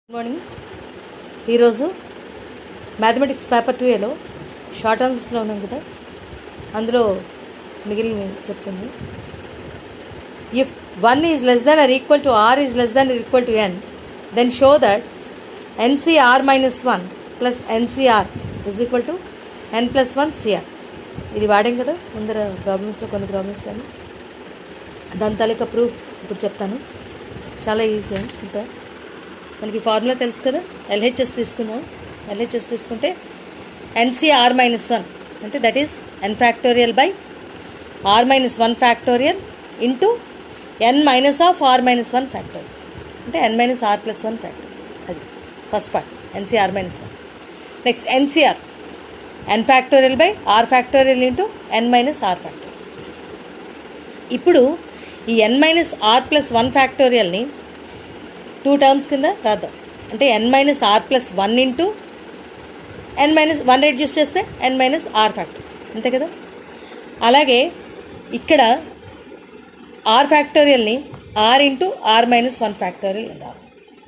Good morning ఈరోజు mathematics paper two ఏలో short ఆన్సర్స్లో ఉన్నాం కదా అందులో మిగిలిన చెప్పింది if one is less than or equal to r is less than equal to n then show that nCr minus one plus nCr is equal to n plus one Cr ఇది వాడాం కదా ముందర ప్రాబ్లమ్స్లో కొన్ని ప్రాబ్లమ్స్ కానీ దాని తాలూకా proof ఇప్పుడు చెప్తాను చాలా ఈజీ ఇంకా మనకి ఫార్ములా తెలుసు కదా ఎల్హెచ్ఎస్ తీసుకున్నాం ఎల్హెచ్ఎస్ తీసుకుంటే ఎన్సీఆర్ మైనస్ వన్ అంటే that is n factorial by r minus one factorial into n minus of r minus one factorial అంటే n minus r plus one factorial అది first part nCr minus one next nCr n factorial by r factorial into n minus r factorial ఇప్పుడు ఈ n minus r plus one ఫ్యాక్టోరియల్ని two terms కింద రాద్దాం అంటే n minus r plus one into n minus one reduce చేస్తే n minus r factor అంతే కదా అలాగే ఇక్కడ ఆర్ ఫ్యాక్టోరియల్ని r into r minus one factorial ఉండాలి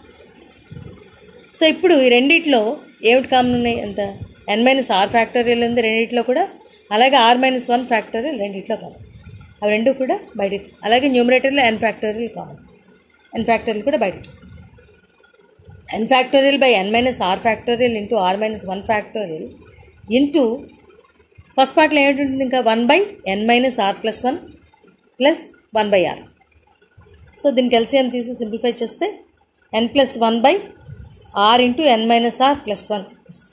సో ఇప్పుడు ఈ రెండిట్లో ఏమిటి కామన్ ఉన్నాయి ఎంత ఎన్ మైనస్ ఆర్ ఫ్యాక్టోరియల్ ఉంది రెండిట్లో కూడా అలాగే ఆర్ మైనస్ వన్ ఫ్యాక్టోరియల్ రెండిట్లో కామన్ అవి రెండు కూడా బయట అలాగే న్యూమరేటర్లో n factorial common n factorial కూడా బయటకు వస్తుంది n factorial by n minus r factorial into r minus one factorial into first పార్ట్లో ఏమిటి ఇంకా one by n minus r plus one plus one by r so దీనికి LCM తీసి simplify చేస్తే n plus one by r into n minus r plus one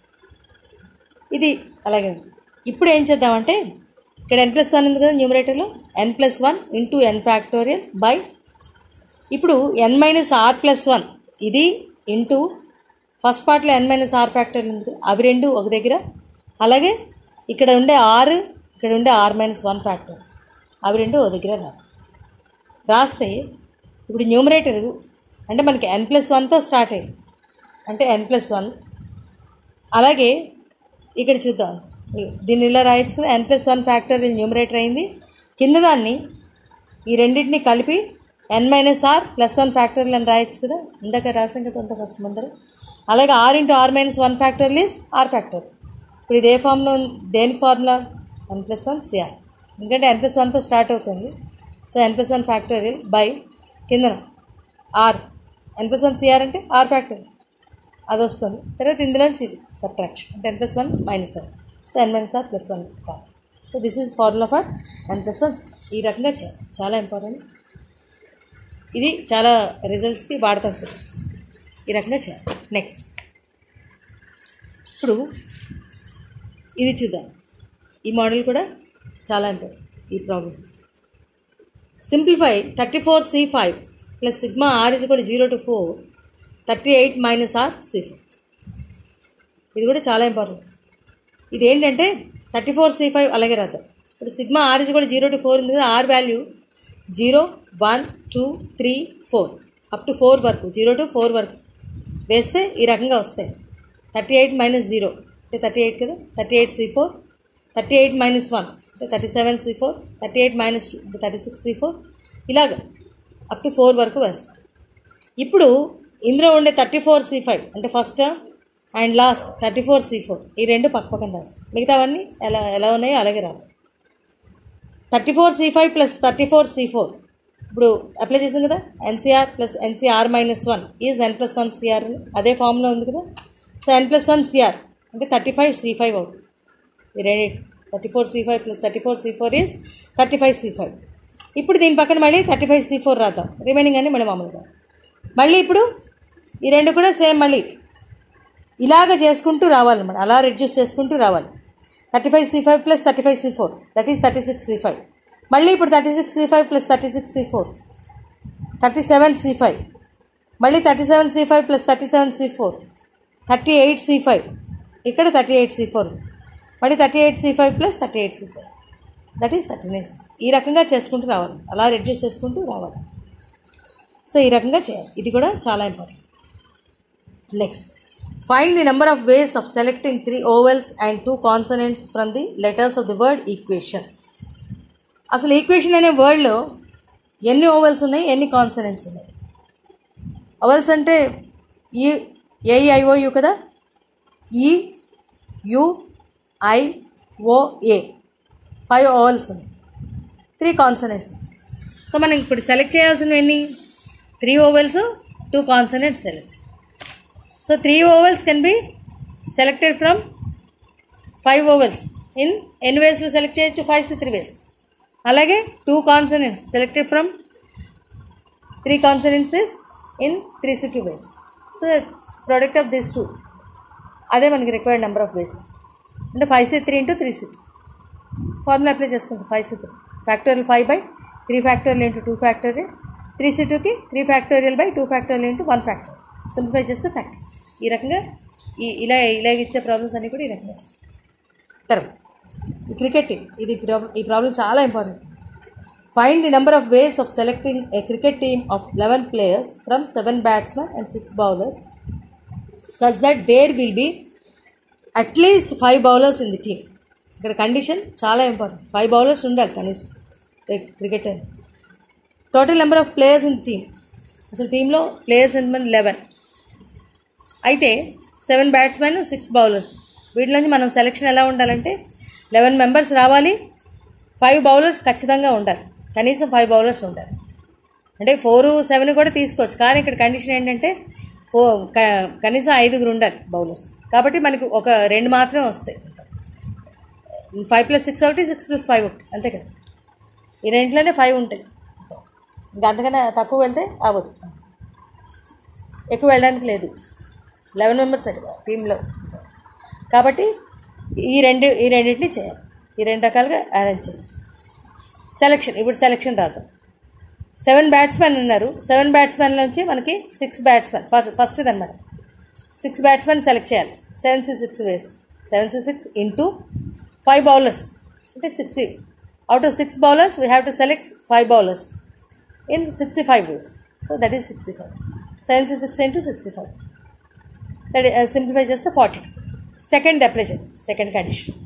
ఇది అలాగే ఉంది ఇప్పుడు ఏం చేద్దామంటే ఇక్కడ ఎన్ ప్లస్ వన్ ఉంది కదా న్యూమరేటర్లో n plus one into n factorial by ఇప్పుడు n minus r plus one ఇది ఇంటూ ఫస్ట్ పార్ట్లో ఎన్ మైనస్ ఆర్ ఫ్యాక్టర్ ఉంది కదా, అవి రెండు ఒక దగ్గర అలాగే ఇక్కడ ఉండే ఆర్ ఇక్కడ ఉండే ఆర్ మైనస్ వన్ ఫ్యాక్టర్ అవి రెండు ఒక దగ్గర రా రాస్తే ఇప్పుడు న్యూమరేటర్ అంటే మనకి ఎన్ ప్లస్ వన్తో స్టార్ట్ అయింది అంటే ఎన్ ప్లస్ వన్ అలాగే ఇక్కడ చూద్దాం దీన్ని ఇలా రాయొచ్చు కదా n plus one factor numerator అయింది కింద దాన్ని ఈ రెండింటిని కలిపి n minus r plus one ఫ్యాక్టర్లు అని రాయొచ్చు కదా ఇందాక రాసాం కదా అంత ఫస్ట్ ముందర అలాగే r into r minus one ఫ్యాక్టర్లు ఈజ్ ఆర్ ఫ్యాక్టర్ ఇప్పుడు ఇది ఏ ఫార్ములా ఉంది? దేని formula n plus one Cr ఎందుకంటే ఎన్ ప్లస్ వన్తో స్టార్ట్ అవుతుంది so n plus one factorial by కిందన r n plus one Cr అంటే ఆర్ ఫ్యాక్టర్ అది వస్తుంది తర్వాత ఇందులోంచి ఇది సబ్ట్రాక్షన్ అంటే n plus one minus one so n minus r plus one కాదు so this is formula for N plus one ఈ రకంగా చేయాలి చాలా ఇంపార్టెంట్ ఇది చాలా రిజల్ట్స్కి వాడతాం కూడా ఈ రకంగా చేయాలి నెక్స్ట్ ఇప్పుడు ఇది చూద్దాం ఈ మోడల్ కూడా చాలా ఇంపార్టెంట్ ఈ problem simplify thirty four C five plus sigma r is కూడా zero to four thirty eight minus r C five ఇది కూడా చాలా ఇంపార్టెంట్ ఇది ఏంటంటే థర్టీ ఫోర్ సి ఫైవ్ అలాగే రాద్దాం ఇప్పుడు సిగ్మా ఆర్ ఇజ్ కూడా జీరో టు ఫోర్ ఉంది కదా r value zero one two three four up to four వరకు జీరో టు ఫోర్ వరకు వేస్తే ఈ రకంగా వస్తాయి థర్టీ ఎయిట్ మైనస్ జీరో అంటే థర్టీ ఎయిట్ కదా thirty eight C four thirty eight minus one అంటే thirty seven C four thirty eight minus two అంటే థర్టీ సిక్స్ సి ఫోర్ ఇలాగ అప్ టు ఫోర్ వరకు వేస్తాం ఇప్పుడు ఇందులో ఉండే థర్టీ ఫోర్ సి ఫైవ్ అంటే first term and last thirty four C four ఈ రెండు పక్క పక్కన రాస్తాం మిగతావన్నీ ఎలా ఎలా ఉన్నాయో అలాగే రాదు thirty four C five plus thirty four C four ఇప్పుడు అప్లై చేసాం కదా nCr plus nCr minus one is n plus one Cr అదే ఫామ్లో ఉంది కదా so n plus one Cr అంటే థర్టీ ఫైవ్ సి ఫైవ్ అవుతుంది ఈ రెండు thirty four C five plus thirty four C four is thirty five C five ఇప్పుడు దీని పక్కన మళ్ళీ థర్టీ ఫైవ్ సి ఫోర్ రాద్దాం రిమైనింగ్ అన్ని మళ్ళీ మామూలుగా మళ్ళీ ఇప్పుడు ఈ రెండు కూడా సేమ్ మళ్ళీ ఇలాగ చేసుకుంటూ రావాలన్నమాట అలా రెడ్యూస్ చేసుకుంటూ రావాలి thirty five C five plus thirty five C four that is thirty six C five మళ్ళీ ఇప్పుడు thirty six C five plus thirty six C four thirty seven C five మళ్ళీ thirty seven C five plus thirty seven C four thirty eight C five ఇక్కడ thirty eight C four మళ్ళీ thirty eight C five plus thirty eight C five that is thirty nine C ఈ రకంగా చేసుకుంటూ రావాలి అలా reduce చేసుకుంటూ రావాలి so ఈ రకంగా చేయాలి ఇది కూడా చాలా important next find the number of ways of selecting three vowels and two consonants from the letters of the word equation అసలు ఈక్వేషన్ అనే వర్డ్లో ఎన్ని ఓవెల్స్ ఉన్నాయి ఎన్ని కాన్సనెంట్స్ ఉన్నాయి ఓవెల్స్ అంటే ఈ ఏఈఐఓయు కదా E U I O A five vowels ఉన్నాయి త్రీ కాన్సనెంట్స్ సో మనం ఇప్పుడు సెలెక్ట్ చేయాల్సినవి ఎన్ని three vowels two consonants select so three vowels can be selected from five vowels in ఎన్ని వేస్లో సెలెక్ట్ చేయొచ్చు ఫైవ్ సి త్రీ వేస్ అలాగే two consonants selected from three consonants in three C two ways so product of this two అదే మనకి required number of ways అంటే five C three into three C two formula apply చేసుకుంటాం five C three factorial five by three factorial into two factorial three C టూకి three factorial by two factorial into one factorial simplify చేస్తే thirty ఈ రకంగా ఈ ఇలా ఇలాగ ఇచ్చే problems అన్నీ కూడా ఈ రకంగా చేయాలి. తర్వాత ఈ క్రికెట్ టీమ్ ఇది ప్రాబ్లం ఈ ప్రాబ్లం చాలా important find the number of ways of selecting a cricket team of eleven players from seven batsmen and six bowlers such that there will be at least five bowlers in the team ఇక్కడ condition చాలా important five bowlers ఉండాలి కనీసం cricket total number of players in the team అసలు టీంలో players ఎంతమంది eleven అయితే seven batsmen six bowlers వీటిలోంచి మనం సెలెక్షన్ ఎలా ఉండాలంటే లెవెన్ మెంబర్స్ రావాలి ఫైవ్ బౌలర్స్ ఖచ్చితంగా ఉండాలి కనీసం ఫైవ్ బౌలర్స్ ఉండాలి అంటే ఫోర్ సెవెన్ కూడా తీసుకోవచ్చు కానీ ఇక్కడ కండిషన్ ఏంటంటే ఫో క- కనీసం ఐదుగురు ఉండాలి బౌలర్స్ కాబట్టి మనకు ఒక రెండు మాత్రమే వస్తాయి ఫైవ్ ప్లస్ సిక్స్ ఒకటి సిక్స్ ప్లస్ ఫైవ్ ఒకటి అంతే కదా ఈ రెంట్లోనే ఫైవ్ ఉంటాయి ఇంకా అంతకన్నా తక్కువ వెళ్తే అవ్వదు ఎక్కువ వెళ్ళడానికి లేదు లెవెన్ మెంబర్స్ కదా టీంలో కాబట్టి ఈ రెండు ఈ రెండింటిని చేయాలి ఈ రెండు రకాలుగా అరేంజ్ చేయొచ్చు సెలక్షన్ ఇప్పుడు సెలక్షన్ రాద్దాం సెవెన్ బ్యాట్స్మెన్ ఉన్నారు సెవెన్ బ్యాట్స్మెన్ నుంచి మనకి సిక్స్ బ్యాట్స్మెన్ ఫస్ట్ ఫస్ట్ అనమాట సిక్స్ బ్యాట్స్మెన్ సెలెక్ట్ చేయాలి seven C six ways seven C six into five bowlers అంటే six out of six bowlers we have to select five bowlers in sixty five ways so that is sixty five seven C six into sixty five that simplify చేస్తే forty two second apply చేయాలి second condition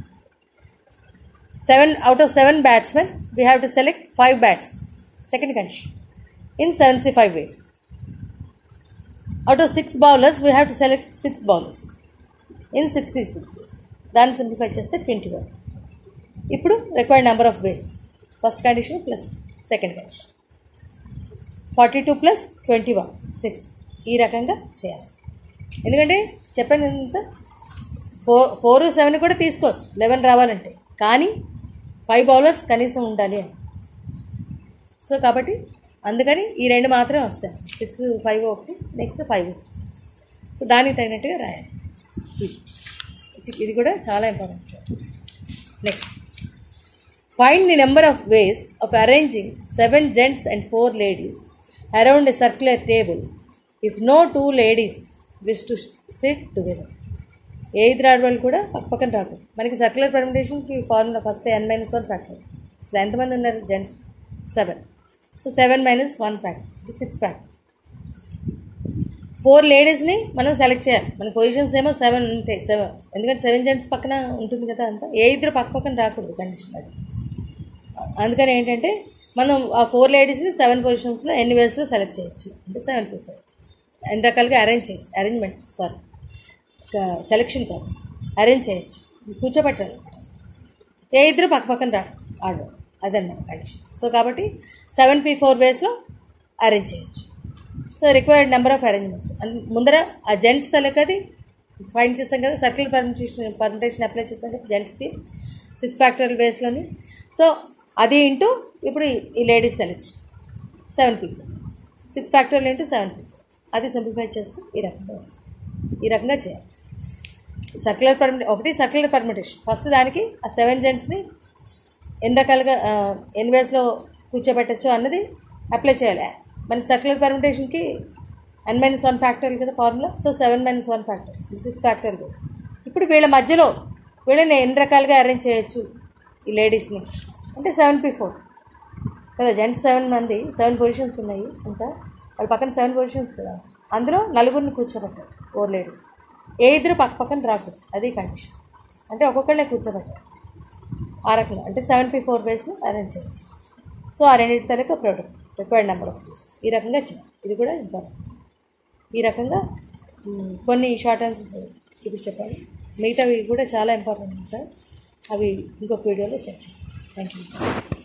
seven out of seven batsmen we have to select five bats second condition in seven C five ways out of six bowlers we have to select six bowlers in sixty six ways దాన్ని simplify చేస్తే twenty one ఇప్పుడు required number of ways first condition plus second condition forty two plus twenty one six ఈ రకంగా చేయాలి ఎందుకంటే చెప్పాను ఎంత four four seven కూడా తీసుకోవచ్చు లెవెన్ రావాలంటే కానీ ఫైవ్ బౌలర్స్ కనీసం ఉండాలి అని సో కాబట్టి అందుకని ఈ రెండు మాత్రమే వస్తాయి సిక్స్ ఫైవ్ ఒకటి నెక్స్ట్ ఫైవ్ సిక్స్ సో దానికి తగినట్టుగా రాయాలి ఇది ఇది- ఇది కూడా చాలా important next find the number of ways of arranging seven gents and four ladies around a circular table if no two ladies wish to sit together ఏ ఇద్దరు ఆడవాళ్ళు కూడా పక్క పక్కన రాకూడదు మనకి సర్క్యులర్ పర్మిటేషన్కి formula first n minus one factor అసలు ఎంతమంది ఉన్నారు gents seven so seven minus one factor ఇది సిక్స్ ఫ్యాక్టర్ ఫోర్ లేడీస్ని మనం సెలెక్ట్ చేయాలి మన పొజిషన్స్ ఏమో సెవెన్ ఉంటాయి సెవెన్ ఎందుకంటే సెవెన్ జెంట్స్ పక్కన ఉంటుంది కదా అంతా ఏ ఇద్దరు పక్క పక్కన రాకూడదు కండిషన్ అది అందుకని ఏంటంటే మనం ఆ ఫోర్ లేడీస్ని సెవెన్ పొజిషన్స్లో ఎన్ని వేస్లో సెలెక్ట్ చేయొచ్చు అంటే సెవెన్ టు ఫైవ్ ఎన్ని రకాలుగా అరేంజ్ చేయొచ్చు అరేంజ్మెంట్ సారీ సెలెక్షన్ కాదు అరేంజ్ చేయొచ్చు కూర్చోబెట్టాలి ఏ ఇద్దరు పక్క పక్కన రా ఆడు అదన్నమాట కండిషన్ సో కాబట్టి సెవెన్ పీ ఫోర్ వేస్లో అరేంజ్ చేయొచ్చు so required number of arrangements and ముందర ఆ జెంట్స్ తలకది ఫైండ్ చేస్తాం కదా సర్కిల్ పర్మిటేషన్ పర్మిటేషన్ అప్లై చేస్తాం కదా జెంట్స్కి సిక్స్ ఫ్యాక్టరీ బేస్లోని సో అది ఇంటూ ఇప్పుడు ఈ- ఈ ladies selection seven P four six ఫ్యాక్టరీలు ఇంటూ సెవెన్ పీ ఫోర్ అది సింప్లిఫై చేస్తే ఈ రకంగా వస్తుంది ఈ రకంగా చేయాలి సర్క్యులర్ పర్మిట్ ఒకటి సర్క్యులర్ పర్మిటేషన్ ఫస్ట్ దానికి ఆ సెవెన్ జెంట్స్ని ఎన్ని రకాలుగా ఆ, ఎన్ని వేస్లో కూర్చోబెట్టచ్చు అన్నది అప్లై చేయాలి మనకి సర్క్యులర్ పర్మిటేషన్కి ఎన్ మైనస్ వన్ ఫ్యాక్టర్ కదా formula so seven minus one factor six factor base ఇప్పుడు వీళ్ళ మధ్యలో వీళ్ళని ఎన్ని రకాలుగా అరేంజ్ చేయొచ్చు ఈ లేడీస్ని అంటే సెవెన్ పీ ఫోర్ కదా జెంట్స్ సెవెన్ మంది సెవెన్ పొజిషన్స్ ఉన్నాయి అంతా వాళ్ళ పక్కన సెవెన్ పొజిషన్స్ కదా అందులో నలుగురిని కూర్చోబెట్టారు ఫోర్ లేడీస్ ఏ ఇద్దరు పక్క పక్కన రాకూడదు అది కండిషన్ అంటే ఒక్కొక్కళ్ళే కూర్చోబెట్టారు ఆ రకంగా అంటే సెవెన్ పీ ఫోర్ వేస్లో అరేంజ్ చేయొచ్చు సో ఆ రెండింటి తలక product required number of ways ఈ రకంగా చేయాలి ఇది కూడా ఇంపార్టెంట్ ఈ రకంగా మ్, కొన్ని షార్ట్ ఆన్సర్స్ ఇప్పుడు చెప్పాలి మిగతావి కూడా చాలా ఇంపార్టెంట్ సార్ అవి ఇంకొక వీడియోలో సెట్ చేస్తాను థ్యాంక్ యూ